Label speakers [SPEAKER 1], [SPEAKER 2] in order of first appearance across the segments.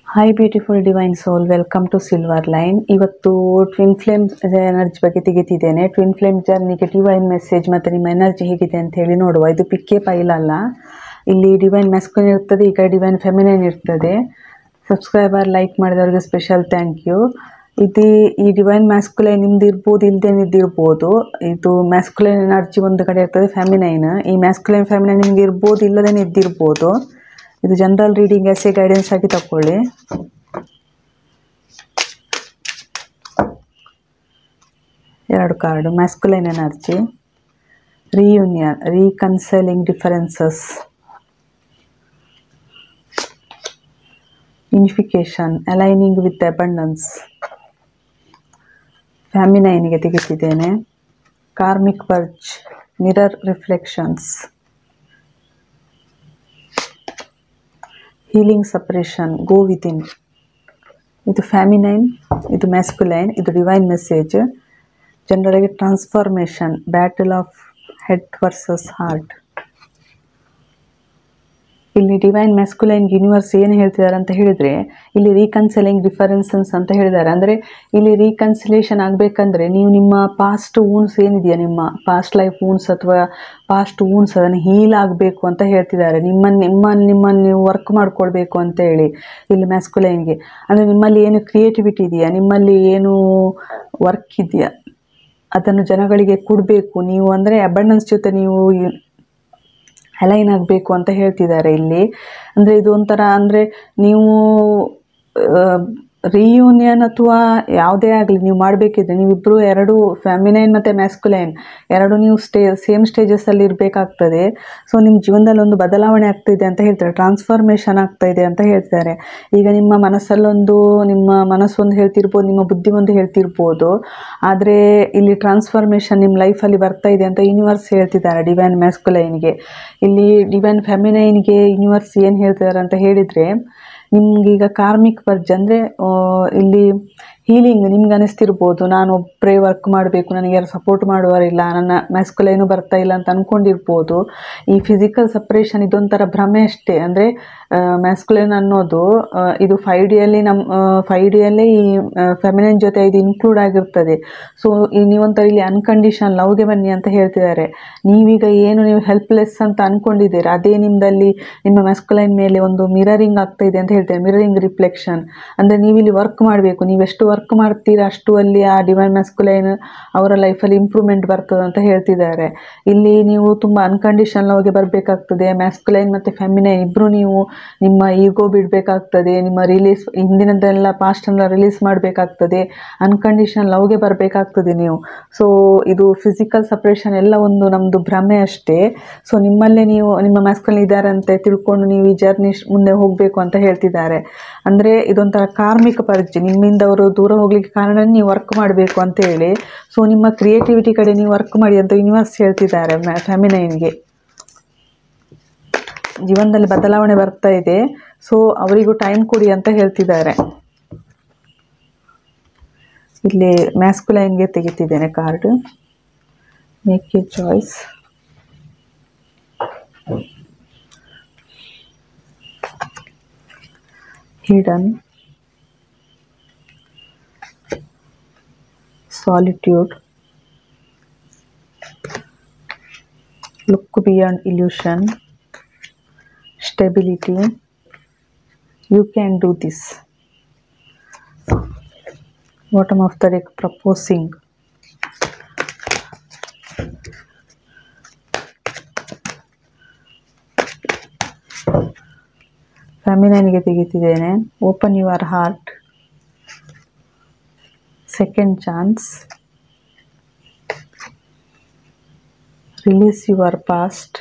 [SPEAKER 1] Hi beautiful divine soul welcome to silver line ಇವತ್ತು twin flame energy ಬಗ್ಗೆ ತೆಗಿತಿದ್ದೇನೆ twin flame ಜರ್ನಿಗೆ divine message ಮತ್ತು ನಿಮ್ಮ ಎನರ್ಜಿ ಹೇಗಿದೆ ಅಂತ ಹೇಳಿ ನೋಡುವ ಇದು ಪಿಕ್ಕೆ ಫೈಲ್ ಅಲ್ಲ ಇಲ್ಲಿ ಡಿವೈನ್ ಮೆಸ್ಕೊನ್ ಇರ್ತದೆ ಈ ಕಡೆ ಡಿವೈನ್ ಫೆಮಿನೈನ್ ಇರ್ತದೆ ಸಬ್ಸ್ಕ್ರೈಬರ್ ಲೈಕ್ ಮಾಡಿದವ್ರಿಗೆ ಸ್ಪೆಷಲ್ ಥ್ಯಾಂಕ್ ಯು ಇದು ಈ ಡಿವೈನ್ ಮ್ಯಾಸ್ಕುಲೈನ್ ನಿಮ್ದು ಇರ್ಬೋದು ಇಲ್ದೇನಿದ್ದು ಇರ್ಬೋದು ಇದು ಮ್ಯಾಸ್ಕುಲೈನ್ ಎನರ್ಜಿ ಒಂದು ಕಡೆ ಇರ್ತದೆ ಫೆಮಿನೈನ್ ಈ ಮ್ಯಾಸ್ಕುಲೈನ್ ಫೆಮಿನೈನ್ ನಿಮ್ಗೆ ಇರ್ಬೋದು ಇಲ್ಲದೇನೆ ಇದ್ದಿರ್ಬೋದು ಇದು ಜನರಲ್ ರೀಡಿಂಗ್ ಎಸ್ಸೆ ಗೈಡೆನ್ಸ್ ಆಗಿ ತಗೊಳ್ಳಿ ಎರಡು card masculine energy reunion reconciling differences unification aligning with abundance ಫ್ಯಾಮಿನೈನ್ಗೆ ತೆಗೆತಿದ್ದೇನೆ karmic verge mirror reflections healing suppression go within ಇದು ಫ್ಯಾಮಿನೈನ್ ಇದು ಮ್ಯಾಸ್ಕುಲೈನ್ ಇದು ಡಿವೈನ್ ಮೆಸೇಜ್ ಜನರಿಗೆ transformation battle of head versus heart ಇಲ್ಲಿ ಡಿವೈನ್ ಮ್ಯಾಸ್ಕುಲೈನ್ ಯೂನಿವರ್ಸ್ ಏನು ಹೇಳ್ತಿದ್ದಾರೆ ಅಂತ ಹೇಳಿದರೆ ಇಲ್ಲಿ ರೀಕನ್ಸಲಿಂಗ್ ಡಿಫರೆನ್ಸಸ್ ಅಂತ ಹೇಳಿದ್ದಾರೆ ಅಂದರೆ ಇಲ್ಲಿ ರೀಕನ್ಸಿಲೇಷನ್ ಆಗಬೇಕಂದ್ರೆ ನೀವು ನಿಮ್ಮ ಪಾಸ್ಟ್ ವೂನ್ಸ್ ಏನಿದೆಯಾ ನಿಮ್ಮ ಪಾಸ್ಟ್ ಲೈಫ್ ವೂನ್ಸ್ ಅಥವಾ ಪಾಸ್ಟ್ ವೂನ್ಸ್ ಅದನ್ನು ಹೀಲ್ ಆಗಬೇಕು ಅಂತ ಹೇಳ್ತಿದ್ದಾರೆ ನಿಮ್ಮನ್ನು ನಿಮ್ಮನ್ನು ನಿಮ್ಮನ್ನು ನೀವು ವರ್ಕ್ ಮಾಡ್ಕೊಳ್ಬೇಕು ಅಂತ ಹೇಳಿ ಇಲ್ಲಿ ಮ್ಯಾಸ್ಕುಲೈನ್ಗೆ ಅಂದರೆ ನಿಮ್ಮಲ್ಲಿ ಏನು ಕ್ರಿಯೇಟಿವಿಟಿ ಇದೆಯಾ ನಿಮ್ಮಲ್ಲಿ ಏನು ವರ್ಕ್ ಇದೆಯಾ ಅದನ್ನು ಜನಗಳಿಗೆ ಕೊಡಬೇಕು ನೀವು ಅಂದರೆ ಅಬಂಡೆನ್ಸ್ ಜೊತೆ ನೀವು ಅಲೈನ್ ಆಗಬೇಕು ಅಂತ ಹೇಳ್ತಿದ್ದಾರೆ ಇಲ್ಲಿ ಅಂದರೆ ಇದು ಒಂಥರ ಅಂದರೆ ನೀವು ರಿಯೂನಿಯನ್ ಅಥವಾ ಯಾವುದೇ ಆಗಲಿ ನೀವು ಮಾಡಬೇಕಿದ್ರೆ ನೀವಿಬ್ಬರು ಎರಡು ಫ್ಯಾಮಿನೈನ್ ಮತ್ತು ಮ್ಯಾಸ್ಕುಲೈನ್ ಎರಡು ನೀವು ಸ್ಟೇ ಸೇಮ್ ಸ್ಟೇಜಸ್ಸಲ್ಲಿ ಇರಬೇಕಾಗ್ತದೆ ಸೊ ನಿಮ್ಮ ಜೀವನದಲ್ಲಿ ಒಂದು ಬದಲಾವಣೆ ಆಗ್ತಿದೆ ಅಂತ ಹೇಳ್ತಾರೆ ಟ್ರಾನ್ಸ್ಫಾರ್ಮೇಷನ್ ಆಗ್ತಾ ಇದೆ ಅಂತ ಹೇಳ್ತಾರೆ ಈಗ ನಿಮ್ಮ ಮನಸ್ಸಲ್ಲೊಂದು ನಿಮ್ಮ ಮನಸ್ಸೊಂದು ಹೇಳ್ತಿರ್ಬೋದು ನಿಮ್ಮ ಬುದ್ಧಿ ಒಂದು ಹೇಳ್ತಿರ್ಬೋದು ಆದರೆ ಇಲ್ಲಿ ಟ್ರಾನ್ಸ್ಫಾರ್ಮೇಷನ್ ನಿಮ್ಮ ಲೈಫಲ್ಲಿ ಬರ್ತಾ ಇದೆ ಅಂತ ಯೂನಿವರ್ಸ್ ಹೇಳ್ತಿದ್ದಾರೆ ಡಿವೈನ್ ಮ್ಯಾಸ್ಕುಲೈನ್ಗೆ ಇಲ್ಲಿ ಡಿವೈನ್ ಫೆಮಿನೈನ್ಗೆ ಯೂನಿವರ್ಸ್ ಏನು ಹೇಳ್ತಿದ್ದಾರೆ ಅಂತ ಹೇಳಿದರೆ ನಿಮ್ಗೀಗ ಕಾರ್ಮಿಕ್ ವರ್ಜ್ ಅಂದರೆ ಇಲ್ಲಿ ಹೀಲಿಂಗ್ ನಿಮ್ಗೆ ಅನಿಸ್ತಿರ್ಬೋದು ನಾನು ಒಬ್ಬರೇ ವರ್ಕ್ ಮಾಡಬೇಕು ನನಗೆ ಯಾರು ಸಪೋರ್ಟ್ ಮಾಡುವರಿಲ್ಲ ನನ್ನ ಮ್ಯಾಸ್ಕುಲೈನು ಬರ್ತಾ ಇಲ್ಲ ಅಂತ ಅಂದ್ಕೊಂಡಿರ್ಬೋದು ಈ ಫಿಸಿಕಲ್ ಸಪ್ರೇಷನ್ ಇದೊಂಥರ ಭ್ರಮೆ ಅಷ್ಟೇ ಅಂದರೆ ಮ್ಯಾಸ್ಕುಲೈನ್ ಅನ್ನೋದು ಇದು ಫೈವ್ ಡಿಯಲ್ಲಿ ನಮ್ಮ ಫೈವ್ ಡಿಯಲ್ಲೇ ಈ ಫೆಮಿನೈನ್ ಜೊತೆ ಇದು ಇನ್ಕ್ಲೂಡ್ ಆಗಿರ್ತದೆ ಸೊ ಈ ನೀವೊಂಥರ ಇಲ್ಲಿ ಅನ್ಕಂಡೀಷನ್ ಲವ್ಗೆ ಬನ್ನಿ ಅಂತ ಹೇಳ್ತಿದ್ದಾರೆ ನೀವೀಗ ಏನು ನೀವು ಹೆಲ್ಪ್ಲೆಸ್ ಅಂತ ಅಂದ್ಕೊಂಡಿದ್ದೀರಾ ಅದೇ ನಿಮ್ಮದಲ್ಲಿ ನಿಮ್ಮ ಮ್ಯಾಸ್ಕುಲೈನ್ ಮೇಲೆ ಒಂದು ಮಿರರಿಂಗ್ ಆಗ್ತಾ ಇದೆ ಅಂತ ಹೇಳ್ತಾರೆ ಮಿರರಿಂಗ್ ರಿಫ್ಲೆಕ್ಷನ್ ಅಂದರೆ ನೀವಿಲ್ಲಿ ವರ್ಕ್ ಮಾಡಬೇಕು ನೀವೆಷ್ಟು ವರ್ಕ್ ಮಾಡ್ತೀರಾ ಅಷ್ಟು ಅಲ್ಲಿ ಆ ಡಿವೈನ್ ಮ್ಯಾಸ್ಕುಲೈನ್ ಅವರ ಲೈಫಲ್ಲಿ ಇಂಪ್ರೂವ್ಮೆಂಟ್ ಬರ್ತದೆ ಅಂತ ಹೇಳ್ತಿದ್ದಾರೆ ಇಲ್ಲಿ ನೀವು ತುಂಬ ಅನ್ಕಂಡೀಷನ್ ಲವ್ಗೆ ಬರಬೇಕಾಗ್ತದೆ ಮ್ಯಾಸ್ಕುಲೈನ್ ಮತ್ತು ಫೆಮಿನೈನ್ ಇಬ್ಬರು ನೀವು ನಿಮ್ಮ ಈಗೋ ಬಿಡಬೇಕಾಗ್ತದೆ ನಿಮ್ಮ ರಿಲೀಸ್ ಹಿಂದಿನದೆಲ್ಲ ಪಾಸ್ಟೆಲ್ಲ ರಿಲೀಸ್ ಮಾಡಬೇಕಾಗ್ತದೆ ಅನ್ಕಂಡೀಷನ್ ಲವ್ಗೆ ಬರಬೇಕಾಗ್ತದೆ ನೀವು ಸೊ ಇದು ಫಿಸಿಕಲ್ ಸಪ್ರೇಷನ್ ಎಲ್ಲ ಒಂದು ನಮ್ಮದು ಭ್ರಮೆ ಅಷ್ಟೇ ಸೊ ನಿಮ್ಮಲ್ಲೇ ನೀವು ನಿಮ್ಮ ಮ್ಯಾಸ್ಕುಲೈನ್ ಇದ್ದಾರೆ ಅಂತ ತಿಳ್ಕೊಂಡು ನೀವು ಈ ಜರ್ನಿ ಮುಂದೆ ಹೋಗಬೇಕು ಅಂತ ಹೇಳ್ತಿದ್ದಾರೆ ಅಂದರೆ ಇದೊಂಥರ ಕಾರ್ಮಿಕ ಪರಿಚಯ ನಿಮ್ಮಿಂದ ಅವರು ದೂರ ಹೋಗ್ಲಿಕ್ಕೆ ಕಾರಣ ನೀವು ವರ್ಕ್ ಮಾಡಬೇಕು ಅಂತ ಹೇಳಿ ಸೊ ನಿಮ್ಮ ಕ್ರಿಯೇಟಿವಿಟಿ ಕಡೆ ನೀವು ವರ್ಕ್ ಮಾಡಿ ಅಂತ ಯೂನಿವರ್ಸ್ ಹೇಳ್ತಿದ್ದಾರೆ ಫ್ಯಾಮಿನೈನ್ಗೆ ಜೀವನದಲ್ಲಿ ಬದಲಾವಣೆ ಬರ್ತಾ ಇದೆ ಸೊ ಅವರಿಗೂ ಟೈಮ್ ಕೊಡಿ ಅಂತ ಹೇಳ್ತಿದ್ದಾರೆ ಇಲ್ಲಿ ಮ್ಯಾಸ್ಕುಲೈನ್ಗೆ ತೆಗಿತಿದ್ದೇನೆ card make you choice hidden solitude look beyond illusion stability you can do this bottom of the deck proposing ಫೆಮಿನೈನ್ಗೆ ತೆಗಿತಿದ್ದೇನೆ open your heart second chance release your past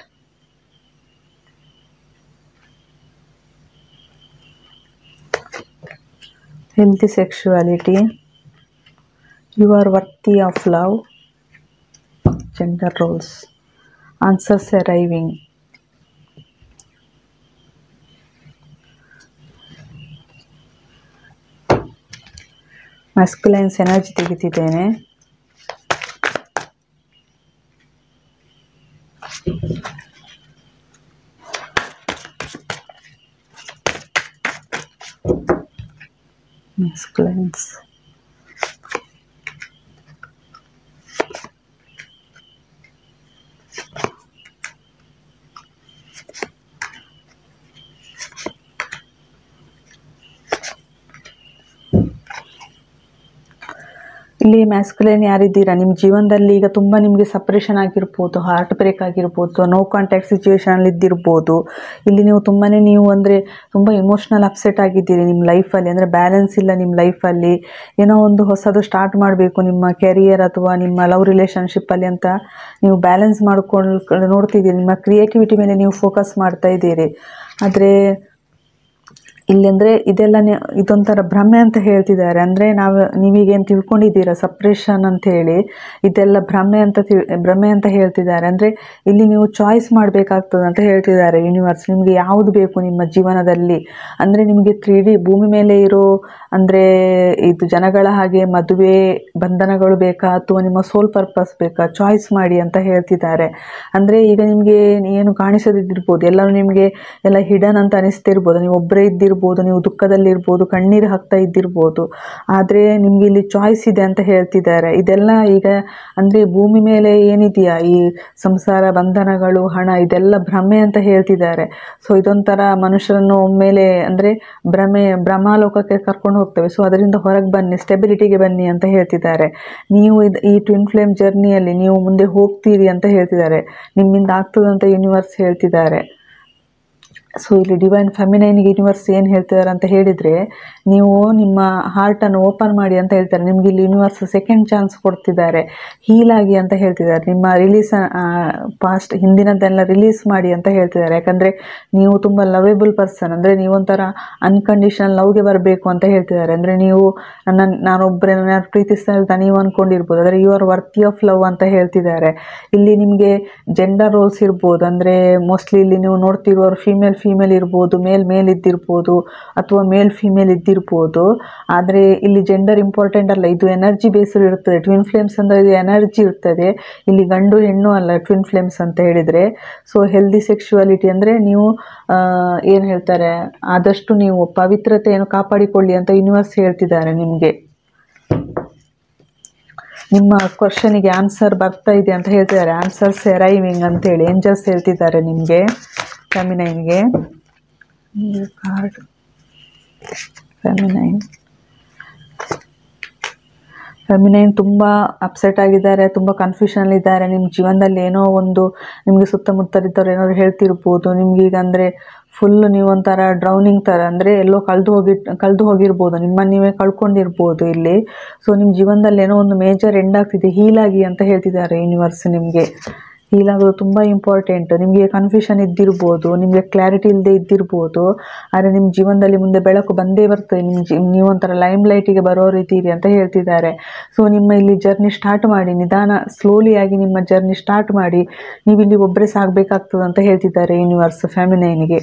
[SPEAKER 1] healthy sexuality you are worthy of love gender roles answers arriving masculines energy ತೆಗಿತಿದ್ದೇನೆ masculines ಇಲ್ಲಿ masculine ಯಾರಿದ್ದೀರಾ ನಿಮ್ಮ ಜೀವನದಲ್ಲಿ ಈಗ ತುಂಬ ನಿಮಗೆ suppression ಆಗಿರ್ಬೋದು ಹಾರ್ಟ್ ಬ್ರೇಕ್ ಆಗಿರ್ಬೋದು ನೋ ಕಾಂಟ್ಯಾಕ್ಟ್ ಸಿಚುವೇಶನಲ್ಲಿ ಇದ್ದಿರ್ಬೋದು ಇಲ್ಲಿ ನೀವು ತುಂಬಾ ನೀವು ಅಂದರೆ ತುಂಬ ಇಮೋಷ್ನಲ್ ಅಪ್ಸೆಟ್ ಆಗಿದ್ದೀರಿ ನಿಮ್ಮ ಲೈಫಲ್ಲಿ ಅಂದರೆ ಬ್ಯಾಲೆನ್ಸ್ ಇಲ್ಲ ನಿಮ್ಮ ಲೈಫಲ್ಲಿ ಏನೋ ಒಂದು ಹೊಸದು ಸ್ಟಾರ್ಟ್ ಮಾಡಬೇಕು ನಿಮ್ಮ ಕೆರಿಯರ್ ಅಥವಾ ನಿಮ್ಮ ಲವ್ ರಿಲೇಷನ್ಶಿಪ್ಪಲ್ಲಿ ಅಂತ ನೀವು ಬ್ಯಾಲೆನ್ಸ್ ಮಾಡ್ಕೊಂಡು ನೋಡ್ತಿದ್ದೀರಿ ನಿಮ್ಮ ಕ್ರಿಯೇಟಿವಿಟಿ ಮೇಲೆ ನೀವು ಫೋಕಸ್ ಮಾಡ್ತಾ ಇದ್ದೀರಿ ಆದರೆ ಇಲ್ಲಿ ಅಂದರೆ ಇದೆಲ್ಲ ನೆ- ಇದೊಂಥರ ಭ್ರಮೆ ಅಂತ ಹೇಳ್ತಿದ್ದಾರೆ ಅಂದರೆ ನಾವು ನೀವೀಗೇನು ತಿಳ್ಕೊಂಡಿದ್ದೀರಾ ಸಪ್ರೇಷನ್ ಅಂತ ಹೇಳಿ ಇದೆಲ್ಲ ಭ್ರಮೆ ಅಂತ ತಿಳ್ ಭ್ರಮೆ ಅಂತ ಹೇಳ್ತಿದ್ದಾರೆ ಅಂದರೆ ಇಲ್ಲಿ ನೀವು ಚಾಯ್ಸ್ ಮಾಡಬೇಕಾಗ್ತದೆ ಅಂತ ಹೇಳ್ತಿದ್ದಾರೆ ಯೂನಿವರ್ಸ್ ನಿಮಗೆ ಯಾವುದು ಬೇಕು ನಿಮ್ಮ ಜೀವನದಲ್ಲಿ ಅಂದರೆ ನಿಮಗೆ ತ್ರೀ ಡಿ ಭೂಮಿ ಮೇಲೆ ಇರೋ ಅಂದರೆ ಇದು ಜನಗಳ ಹಾಗೆ ಮದುವೆ ಬಂಧನಗಳು ಬೇಕಾ ಅಥವಾ ನಿಮ್ಮ ಸೋಲ್ ಪರ್ಪಸ್ ಬೇಕಾ ಚಾಯ್ಸ್ ಮಾಡಿ ಅಂತ ಹೇಳ್ತಿದ್ದಾರೆ ಅಂದರೆ ಈಗ ನಿಮಗೆ ಏನು ಕಾಣಿಸದಿದ್ದಿರ್ಬೋದು ಎಲ್ಲರೂ ನಿಮಗೆ ಎಲ್ಲ ಹಿಡನ್ ಅಂತ ಅನಿಸ್ತಿರ್ಬೋದು ನೀವು ಒಬ್ಬರೇ ಇದ್ದಿರ್ಬೋದು ನೀವು ದುಃಖದಲ್ಲಿರ್ಬೋದು ಕಣ್ಣೀರು ಹಾಕ್ತಾ ಇದ್ದಿರ್ಬೋದು ಆದರೆ ನಿಮಗೆ ಇಲ್ಲಿ ಚಾಯ್ಸ್ ಇದೆ ಅಂತ ಹೇಳ್ತಿದ್ದಾರೆ ಇದೆಲ್ಲ ಈಗ ಅಂದರೆ ಭೂಮಿ ಮೇಲೆ ಏನಿದೆಯಾ ಈ ಸಂಸಾರ ಬಂಧನಗಳು ಹಣ ಇದೆಲ್ಲ ಭ್ರಮೆ ಅಂತ ಹೇಳ್ತಿದ್ದಾರೆ ಸೊ ಇದೊಂಥರ ಮನುಷ್ಯರನ್ನು ಒಮ್ಮೆಲೆ ಅಂದರೆ ಭ್ರಮೆ ಭ್ರಮಾಲೋಕಕ್ಕೆ ಕರ್ಕೊಂಡು ಹೋಗ್ತವೆ ಸೊ ಅದರಿಂದ ಹೊರಗೆ ಬನ್ನಿ ಸ್ಟೆಬಿಲಿಟಿಗೆ ಬನ್ನಿ ಅಂತ ಹೇಳ್ತಿದ್ದಾರೆ ನೀವು ಇದು ಈ ಟ್ವಿನ್ ಫ್ಲೇಮ್ ಜರ್ನಿಯಲ್ಲಿ ನೀವು ಮುಂದೆ ಹೋಗ್ತೀರಿ ಅಂತ ಹೇಳ್ತಿದ್ದಾರೆ ನಿಮ್ಮಿಂದ ಆಗ್ತದಂತ ಯೂನಿವರ್ಸ್ ಹೇಳ್ತಿದ್ದಾರೆ ಸೊ ಇಲ್ಲಿ ಡಿವೈನ್ ಫೆಮಿನೈನ್ಗೆ ಯೂನಿವರ್ಸ್ ಏನು ಹೇಳ್ತಿದ್ದಾರೆ ಅಂತ ಹೇಳಿದರೆ ನೀವು ನಿಮ್ಮ ಹಾರ್ಟನ್ನು ಓಪನ್ ಮಾಡಿ ಅಂತ ಹೇಳ್ತಾರೆ ನಿಮಗೆ ಇಲ್ಲಿ ಯೂನಿವರ್ಸ್ ಸೆಕೆಂಡ್ ಚಾನ್ಸ್ ಕೊಡ್ತಿದ್ದಾರೆ ಹೀಲ್ ಆಗಿ ಅಂತ ಹೇಳ್ತಿದ್ದಾರೆ ನಿಮ್ಮ ರಿಲೀಸ್ ಪಾಸ್ಟ್ ಹಿಂದಿನದ್ದೆಲ್ಲ ರಿಲೀಸ್ ಮಾಡಿ ಅಂತ ಹೇಳ್ತಿದ್ದಾರೆ ಯಾಕಂದರೆ ನೀವು ತುಂಬ ಲವೇಬಲ್ ಪರ್ಸನ್ ಅಂದರೆ ನೀವೊಂಥರ ಅನ್ಕಂಡೀಷನಲ್ ಲವ್ಗೆ ಬರಬೇಕು ಅಂತ ಹೇಳ್ತಿದ್ದಾರೆ ಅಂದರೆ ನೀವು ನನ್ನ ನಾನೊಬ್ಬರೇ ನಾನು ಪ್ರೀತಿಸ್ತಾ ಇಲ್ತಾ ನೀವು ಅಂದ್ಕೊಂಡಿರ್ಬೋದು ಆದರೆ you are worthy of love ಅಂತ ಹೇಳ್ತಿದ್ದಾರೆ ಇಲ್ಲಿ ನಿಮಗೆ ಜೆಂಡರ್ ರೋಲ್ಸ್ ಇರ್ಬೋದು ಅಂದರೆ ಮೋಸ್ಟ್ಲಿ ಇಲ್ಲಿ ನೀವು ನೋಡ್ತಿರೋರು ಫೀಮೇಲ್ ಫೀಮೇಲ್ ಇರ್ಬೋದು ಮೇಲ್ ಮೇಲ್ ಇದ್ದಿರ್ಬೋದು ಅಥವಾ ಮೇಲ್ ಫೀಮೇಲ್ ಇದ್ದಿರ್ಬೋದು ಆದರೆ ಇಲ್ಲಿ ಜೆಂಡರ್ ಇಂಪಾರ್ಟೆಂಟ್ ಅಲ್ಲ ಇದು ಎನರ್ಜಿ ಬೇಸ್ಡ್ ಇರ್ತದೆ ಟ್ವಿನ್ ಫ್ಲೇಮ್ಸ್ ಅಂದರೆ ಇದು ಎನರ್ಜಿ ಇರ್ತದೆ ಇಲ್ಲಿ ಗಂಡು ಹೆಣ್ಣು ಅಲ್ಲ ಟ್ವಿನ್ ಫ್ಲೇಮ್ಸ್ ಅಂತ ಹೇಳಿದರೆ ಸೊ ಹೆಲ್ದಿ ಸೆಕ್ಷುವಾಲಿಟಿ ಅಂದರೆ ನೀವು ಏನು ಹೇಳ್ತಾರೆ ಆದಷ್ಟು ನೀವು ಪವಿತ್ರತೆಯನ್ನು ಕಾಪಾಡಿಕೊಳ್ಳಿ ಅಂತ ಯೂನಿವರ್ಸ್ ಹೇಳ್ತಿದ್ದಾರೆ ನಿಮಗೆ ನಿಮ್ಮ ಕ್ವಶನಿಗೆ ಆನ್ಸರ್ ಬರ್ತಾ ಇದೆ ಅಂತ ಹೇಳ್ತಿದ್ದಾರೆ ಆನ್ಸರ್ಸ್ ಅರೈವಿಂಗ್ ಅಂತೇಳಿ ಏಂಜಲ್ಸ್ ಹೇಳ್ತಿದ್ದಾರೆ ನಿಮಗೆ ಫೆಮಿನೈನ್ಗೆ ಕಾರ್ಡ್ ಫೆಮಿನೈನ್ ಫೆಮಿನೈನ್ ತುಂಬ ಅಪ್ಸೆಟ್ ಆಗಿದ್ದಾರೆ ತುಂಬ ಕನ್ಫ್ಯೂಷನಲ್ಲಿದ್ದಾರೆ ನಿಮ್ಮ ಜೀವನದಲ್ಲಿ ಏನೋ ಒಂದು ನಿಮಗೆ ಸುತ್ತಮುತ್ತಲಿದ್ದವ್ರು ಏನಾದ್ರು ಹೇಳ್ತಿರ್ಬೋದು ನಿಮ್ಗೆ ಈಗ ಅಂದರೆ ಫುಲ್ ನೀವೊಂಥರ ಡ್ರೌನಿಂಗ್ ಥರ ಅಂದರೆ ಎಲ್ಲೋ ಕಳೆದು ಹೋಗಿ ಕಳೆದು ಹೋಗಿರ್ಬೋದು ನಿಮ್ಮನ್ನು ನೀವೇ ಕಳ್ಕೊಂಡಿರ್ಬೋದು ಇಲ್ಲಿ ಸೊ ನಿಮ್ಮ ಜೀವನದಲ್ಲಿ ಏನೋ ಒಂದು ಮೇಜರ್ ಎಂಡ್ ಆಗ್ತಿದೆ ಹೀಲಾಗಿ ಅಂತ ಹೇಳ್ತಿದ್ದಾರೆ ಯೂನಿವರ್ಸ್ ನಿಮಗೆ ಹೀಲ್ ಆಗೋದು ತುಂಬ ಇಂಪಾರ್ಟೆಂಟ್ ನಿಮಗೆ ಕನ್ಫ್ಯೂಷನ್ ಇದ್ದಿರ್ಬೋದು ನಿಮಗೆ ಕ್ಲಾರಿಟಿ ಇಲ್ಲದೆ ಇದ್ದಿರ್ಬೋದು ಆದರೆ ನಿಮ್ಮ ಜೀವನದಲ್ಲಿ ಮುಂದೆ ಬೆಳಕು ಬಂದೇ ಬರ್ತದೆ ನಿಮ್ಮ ಜೀ ನೀವೊಂಥರ ಲೈಮ್ ಲೈಟಿಗೆ ಬರೋ ರೀತಿ ಇದೆ ಅಂತ ಹೇಳ್ತಿದ್ದಾರೆ ಸೊ ನಿಮ್ಮ ಇಲ್ಲಿ ಜರ್ನಿ ಸ್ಟಾರ್ಟ್ ಮಾಡಿ ನಿಧಾನ ಸ್ಲೋಲಿಯಾಗಿ ನಿಮ್ಮ ಜರ್ನಿ ಸ್ಟಾರ್ಟ್ ಮಾಡಿ ನೀವು ಇಲ್ಲಿ ಒಬ್ಬರೇ ಸಾಗಬೇಕಾಗ್ತದೆ ಅಂತ ಹೇಳ್ತಿದ್ದಾರೆ ಯೂನಿವರ್ಸ್ ಫ್ಯಾಮಿನೈನ್ಗೆ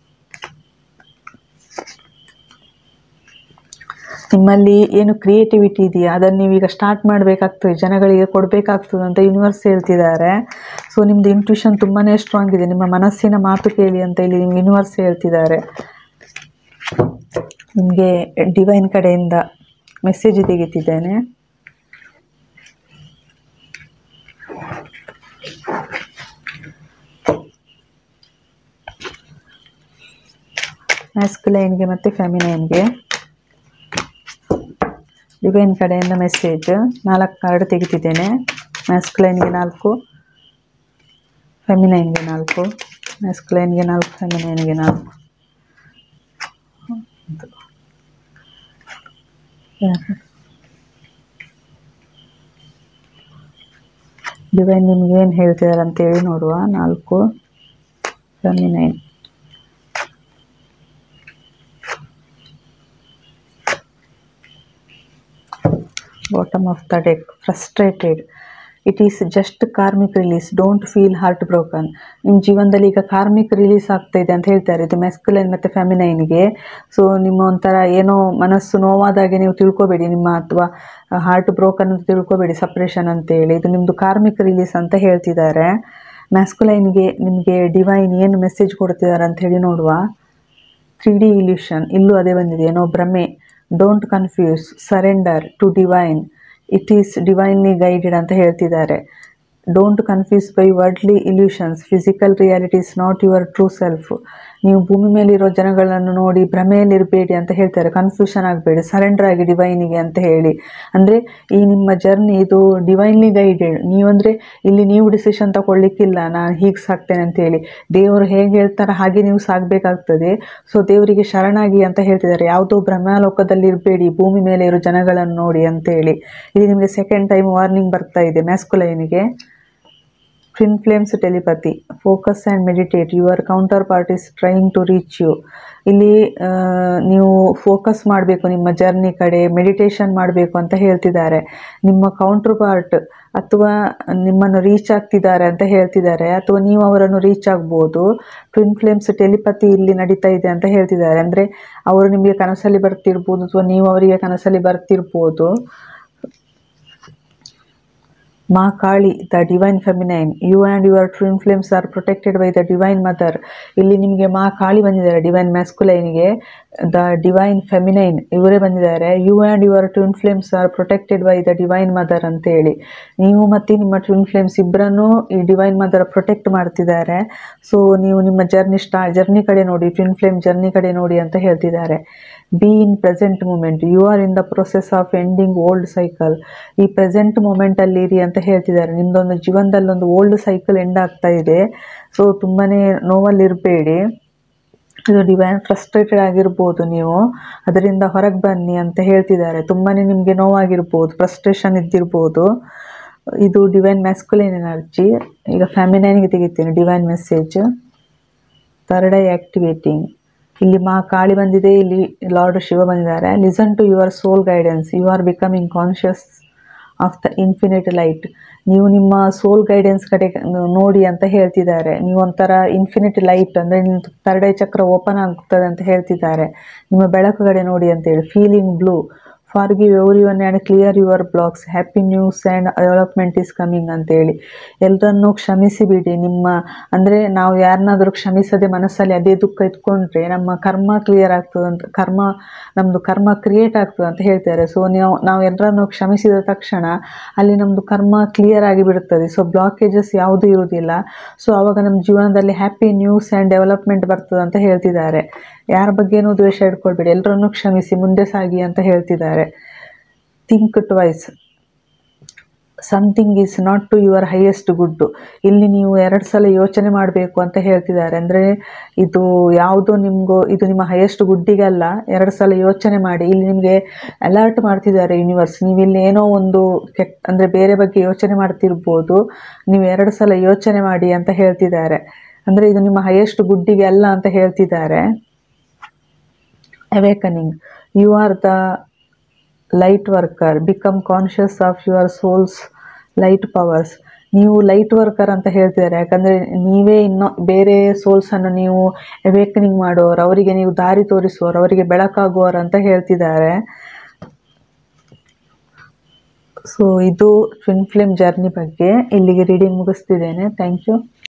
[SPEAKER 1] ನಿಮ್ಮಲ್ಲಿ ಏನು ಕ್ರಿಯೇಟಿವಿಟಿ ಇದೆಯಾ ಅದನ್ನು ನೀವೀಗ ಸ್ಟಾರ್ಟ್ ಮಾಡಬೇಕಾಗ್ತದೆ ಜನಗಳಿಗೆ ಕೊಡಬೇಕಾಗ್ತದೆ ಅಂತ ಯೂನಿವರ್ಸ್ ಹೇಳ್ತಿದ್ದಾರೆ ಸೊ ನಿಮ್ಮದು ಇಂಟ್ಯೂಷನ್ ತುಂಬಾ ಸ್ಟ್ರಾಂಗ್ ಇದೆ ನಿಮ್ಮ ಮನಸ್ಸಿನ ಮಾತು ಕೇಳಿ ಅಂತ ಇಲ್ಲಿ ನಿಮ್ಮ ಯೂನಿವರ್ಸ್ ಹೇಳ್ತಿದ್ದಾರೆ ನಿಮಗೆ ಡಿವೈನ್ ಕಡೆಯಿಂದ ಮೆಸೇಜ್ ತೆಗಿತಿದ್ದೇನೆ ಮ್ಯಾಸ್ಕುಲೈನ್ಗೆ ಮತ್ತು ಫೆಮಿನೈನ್ಗೆ ಡಿವೈನ್ ಕಡೆಯಿಂದ ಮೆಸೇಜ್ ನಾಲ್ಕು ಕಾರ್ಡ್ ತೆಗಿತಿದ್ದೇನೆ ಮ್ಯಾಸ್ಕುಲೈನ್ಗೆ ನಾಲ್ಕು ಫೆಮಿನೈನ್ಗೆ ನಾಲ್ಕು ಮ್ಯಾಸ್ಕುಲೈನ್ಗೆ ನಾಲ್ಕು ಫೆಮಿನೈನ್ಗೆ ನಾಲ್ಕು ಒಂದು. ಎರಡು. ಡಿವೈನ್ ನಿಮ್ಗೆ ಏನು ಹೇಳ್ತಿದ್ದಾರೆ ಅಂತೇಳಿ ನೋಡುವ ನಾಲ್ಕು feminine bottom of the deck frustrated it is just karmic release don't feel heart broken ನಿಮ್ಮ ಜೀವನದಲ್ಲಿ ಈಗ ಕಾರ್ಮಿಕ್ ರಿಲೀಸ್ ಆಗ್ತಾ ಇದೆ ಅಂತ ಹೇಳ್ತಾರೆ ಇದು ಮೆಸ್ಕುಲೈನ್ ಮತ್ತು ಫೆಮಿನೈನ್ಗೆ ಸೊ ನಿಮ್ಮ ಒಂಥರ ಏನೋ ಮನಸ್ಸು ನೋವಾದಾಗೆ ನೀವು ತಿಳ್ಕೊಬೇಡಿ ನಿಮ್ಮ ಅಥವಾ ಹಾರ್ಟ್ ಬ್ರೋಕನ್ ಅಂತ ತಿಳ್ಕೊಬೇಡಿ ಸಪ್ರೇಷನ್ ಅಂತೇಳಿ ಇದು ನಿಮ್ಮದು ಕಾರ್ಮಿಕ್ ರಿಲೀಸ್ ಅಂತ ಹೇಳ್ತಿದ್ದಾರೆ ಮ್ಯಾಸ್ಕುಲೈನ್ಗೆ ನಿಮಗೆ ಡಿವೈನ್ ಏನು ಮೆಸೇಜ್ ಕೊಡ್ತಿದ್ದಾರೆ ಅಂತ ಹೇಳಿ ನೋಡುವ ತ್ರೀ ಡಿ ಇಲ್ಯೂಷನ್ ಇಲ್ಲೂ ಅದೇ ಬಂದಿದೆ ಏನೋ ಭ್ರಮೆ don't confuse surrender to divine it is divinely guided ಅಂತ ಹೇಳ್ತಿದ್ದಾರೆ don't confuse by worldly illusions physical reality is not your true self ನೀವು ಭೂಮಿ ಮೇಲಿರೋ ಜನಗಳನ್ನು ನೋಡಿ ಭ್ರಮೆಯಲ್ಲಿರಬೇಡಿ ಅಂತ ಹೇಳ್ತಾರೆ ಕನ್ಫ್ಯೂಷನ್ ಆಗಬೇಡಿ ಸರೆಂಡರ್ ಆಗಿ ಡಿವೈನಿಗೆ ಅಂತ ಹೇಳಿ ಅಂದರೆ ಈ ನಿಮ್ಮ ಜರ್ನಿ ಇದು ಡಿವೈನ್ಲಿ ಗೈಡೆಡ್ ನೀವಂದರೆ ಇಲ್ಲಿ ನೀವು ಡಿಸಿಷನ್ ತಗೊಳ್ಲಿಕ್ಕಿಲ್ಲ ನಾನು ಹೀಗೆ ಸಾಕ್ತೇನೆ ಅಂತ ಹೇಳಿ ದೇವರು ಹೇಗೆ ಹೇಳ್ತಾರೆ ಹಾಗೆ ನೀವು ಸಾಗಬೇಕಾಗ್ತದೆ ಸೊ ದೇವರಿಗೆ ಶರಣಾಗಿ ಅಂತ ಹೇಳ್ತಿದ್ದಾರೆ ಯಾವುದೋ ಬ್ರಹ್ಮಲೋಕದಲ್ಲಿ ಇರಬೇಡಿ ಭೂಮಿ ಮೇಲೆ ಇರೋ ಜನಗಳನ್ನು ನೋಡಿ ಅಂತ ಹೇಳಿ ಇಲ್ಲಿ ನಿಮಗೆ ಸೆಕೆಂಡ್ ಟೈಮ್ ವಾರ್ನಿಂಗ್ ಬರ್ತಾ ಇದೆ ಮ್ಯಾಸ್ಕುಲೈನಿಗೆ twin flames telepathy focus and meditate your counterpart is trying to reach you ಇಲ್ಲಿ ಆ, ನೀವು ಫೋಕಸ್ ಮಾಡಬೇಕು ನಿಮ್ಮ ಜರ್ನಿ ಕಡೆ ಮೆಡಿಟೇಷನ್ ಮಾಡಬೇಕು ಅಂತ ಹೇಳ್ತಿದ್ದಾರೆ ನಿಮ್ಮ ಕೌಂಟರ್ ಪಾರ್ಟ್ ಅಥವಾ ನಿಮ್ಮನ್ನು ರೀಚ್ ಆಗ್ತಿದ್ದಾರೆ ಅಂತ ಹೇಳ್ತಿದ್ದಾರೆ ಅಥವಾ ನೀವು ಅವರನ್ನು ರೀಚ್ ಆಗ್ಬೋದು ಟ್ವಿನ್ ಫ್ಲೇಮ್ಸ್ ಟೆಲಿಪತಿ ಇಲ್ಲಿ ನಡೀತಾ ಇದೆ ಅಂತ ಹೇಳ್ತಿದ್ದಾರೆ ಅಂದರೆ ಅವರು ನಿಮಗೆ ಕನಸಲ್ಲಿ ಬರ್ತಿರ್ಬೋದು ಅಥವಾ ನೀವು ಅವರಿಗೆ ಕನಸಲ್ಲಿ ಬರ್ತಿರ್ಬೋದು Ma Kali the divine feminine you and your twin flames are protected by the divine mother ಇಲ್ಲಿ ನಿಮಗೆ ಮಾ ಕಾಳಿ ಬಂದಿದ್ದಾರೆ ಡಿವೈನ್ ಮ್ಯಾಸ್ಕುಲೈನ್ಗೆ ದ ಡಿವೈನ್ ಫೆಮಿನೈನ್ ಇವರೇ ಬಂದಿದ್ದಾರೆ you and your twin flames are protected by the divine mother ಅಂತೇಳಿ ನೀವು ಮತ್ತು ನಿಮ್ಮ ಟ್ವಿನ್ ಫ್ಲೇಮ್ಸ್ ಇಬ್ಬರನ್ನು ಈ ಡಿವೈನ್ ಮದರ್ ಪ್ರೊಟೆಕ್ಟ್ ಮಾಡ್ತಿದ್ದಾರೆ ಸೊ ನೀವು ನಿಮ್ಮ ಜರ್ನಿ ಸ್ಟಾ ಜರ್ನಿ ಕಡೆ ನೋಡಿ ಟ್ವಿನ್ ಫ್ಲೇಮ್ ಜರ್ನಿ ಕಡೆ ನೋಡಿ ಅಂತ ಹೇಳ್ತಿದ್ದಾರೆ be in present moment you are in the process of ending old cycle ಈ ಪ್ರೆಸೆಂಟ್ ಮೂಮೆಂಟಲ್ಲಿ ಇರಿ ಅಂತ ಹೇಳ್ತಿದ್ದಾರೆ ನಿಮ್ಮದೊಂದು ಜೀವನದಲ್ಲಿ ಒಂದು ಓಲ್ಡ್ ಸೈಕಲ್ ಎಂಡ್ ಆಗ್ತಾ ಇದೆ ಸೊ ತುಂಬಾ ನೋವಲ್ಲಿರಬೇಡಿ ಇದು ಡಿವೈನ್ ಫ್ರಸ್ಟ್ರೇಟೆಡ್ ಆಗಿರ್ಬೋದು ನೀವು ಅದರಿಂದ ಹೊರಗೆ ಬನ್ನಿ ಅಂತ ಹೇಳ್ತಿದ್ದಾರೆ ತುಂಬಾ ನಿಮಗೆ ನೋವಾಗಿರ್ಬೋದು ಫ್ರಸ್ಟ್ರೇಷನ್ ಇದ್ದಿರ್ಬೋದು ಇದು ಡಿವೈನ್ ಮ್ಯಾಸ್ಕುಲೈನ್ ಎನರ್ಜಿ ಈಗ ಫ್ಯಾಮಿನೈನ್ಗೆ ತೆಗಿತೀನಿ divine message third eye activating ಇಲ್ಲಿ ಮಾ ಕಾಳಿ ಬಂದಿದೆ ಇಲ್ಲಿ ಲಾರ್ಡ್ ಶಿವ ಬಂದಿದ್ದಾರೆ listen to your soul guidance you are becoming conscious of the infinite light ನೀವು ನಿಮ್ಮ ಸೋಲ್ ಗೈಡೆನ್ಸ್ ಕಡೆ ನೋಡಿ ಅಂತ ಹೇಳ್ತಿದ್ದಾರೆ ನೀವು ಒಂಥರ ಇನ್ಫಿನಿಟ್ ಲೈಟ್ ಅಂದರೆ ನಿಮ್ಮ ಥರ್ಡ್ ಐ ಚಕ್ರ ಓಪನ್ ಆಗ್ತದೆ ಅಂತ ಹೇಳ್ತಿದ್ದಾರೆ ನಿಮ್ಮ ಬೆಳಕು ಕಡೆ ನೋಡಿ ಅಂತೇಳಿ feeling blue forgive everyone and clear your blocks happy news and development is coming ಅಂತೇಳಿ ಎಲ್ಲರನ್ನೂ ಕ್ಷಮಿಸಿ ಬಿಡಿ ನಿಮ್ಮ ಅಂದರೆ ನಾವು ಯಾರನ್ನಾದರೂ ಕ್ಷಮಿಸದೆ ಮನಸ್ಸಲ್ಲಿ ಅದೇ ದುಃಖ ಇಟ್ಕೊಂಡ್ರೆ ನಮ್ಮ ಕರ್ಮ ಕ್ಲಿಯರ್ ಆಗ್ತದೆ ಅಂತ ಕರ್ಮ ನಮ್ಮದು ಕರ್ಮ ಕ್ರಿಯೇಟ್ ಆಗ್ತದೆ ಅಂತ ಹೇಳ್ತಾರೆ ಸೊ ನೀವು ನಾವು ಎಲ್ಲರನ್ನು ಕ್ಷಮಿಸಿದ ತಕ್ಷಣ ಅಲ್ಲಿ ನಮ್ಮದು ಕರ್ಮ ಕ್ಲಿಯರ್ ಆಗಿ ಬಿಡುತ್ತದೆ ಸೊ ಬ್ಲಾಕೇಜಸ್ ಯಾವುದೂ ಇರುವುದಿಲ್ಲ ಸೊ ಆವಾಗ ನಮ್ಮ ಜೀವನದಲ್ಲಿ ಹ್ಯಾಪಿ ನ್ಯೂಸ್ ಆ್ಯಂಡ್ ಡೆವಲಪ್ಮೆಂಟ್ ಬರ್ತದೆ ಅಂತ ಹೇಳ್ತಿದ್ದಾರೆ ಯಾರ ಬಗ್ಗೆನೂ ದ್ವೇಷ ಇಟ್ಕೊಳ್ಬೇಡಿ ಎಲ್ಲರನ್ನೂ ಕ್ಷಮಿಸಿ ಮುಂದೆ ಸಾಗಿ ಅಂತ ಹೇಳ್ತಿದ್ದಾರೆ think twice something is not to your highest good ಇಲ್ಲಿ ನೀವು ಎರಡು ಸಲ ಯೋಚನೆ ಮಾಡಬೇಕು ಅಂತ ಹೇಳ್ತಿದ್ದಾರೆ ಅಂದರೆ ಇದು ಯಾವುದೋ ನಿಮಗೂ ಇದು ನಿಮ್ಮ ಹೈಯೆಸ್ಟ್ ಗುಡ್ಡಿಗಲ್ಲ ಎರಡು ಸಲ ಯೋಚನೆ ಮಾಡಿ ಇಲ್ಲಿ ನಿಮಗೆ ಅಲರ್ಟ್ ಮಾಡ್ತಿದ್ದಾರೆ ಯೂನಿವರ್ಸ್ ನೀವು ಇಲ್ಲಿ ಏನೋ ಒಂದು ಕೆಟ್ಟ ಅಂದರೆ ಬೇರೆ ಬಗ್ಗೆ ಯೋಚನೆ ಮಾಡ್ತಿರ್ಬೋದು ನೀವು ಎರಡು ಸಲ ಯೋಚನೆ ಮಾಡಿ ಅಂತ ಹೇಳ್ತಿದ್ದಾರೆ ಅಂದರೆ ಇದು ನಿಮ್ಮ ಹೈಯೆಸ್ಟ್ ಗುಡ್ಡಿಗೆ ಅಲ್ಲ ಅಂತ ಹೇಳ್ತಿದ್ದಾರೆ awakening you are the light worker become conscious of your souls light powers ನೀವು ಲೈಟ್ ವರ್ಕರ್ ಅಂತ ಹೇಳ್ತಿದ್ದಾರೆ ಯಾಕಂದರೆ ನೀವೇ ಇನ್ನೂ ಬೇರೆ ಸೋಲ್ಸನ್ನು ನೀವು ಅವೇಕನಿಂಗ್ ಮಾಡೋರು ಅವರಿಗೆ ನೀವು ದಾರಿ ತೋರಿಸುವವರು ಅವರಿಗೆ ಬೆಳಕಾಗುವವರು ಅಂತ ಹೇಳ್ತಿದ್ದಾರೆ ಸೊ ಇದು ಟ್ವಿನ್ ಫ್ಲೇಮ್ ಜರ್ನಿ ಬಗ್ಗೆ ಇಲ್ಲಿಗೆ ರೀಡಿಂಗ್ ಮುಗಿಸ್ತಿದ್ದೇನೆ ಥ್ಯಾಂಕ್ ಯು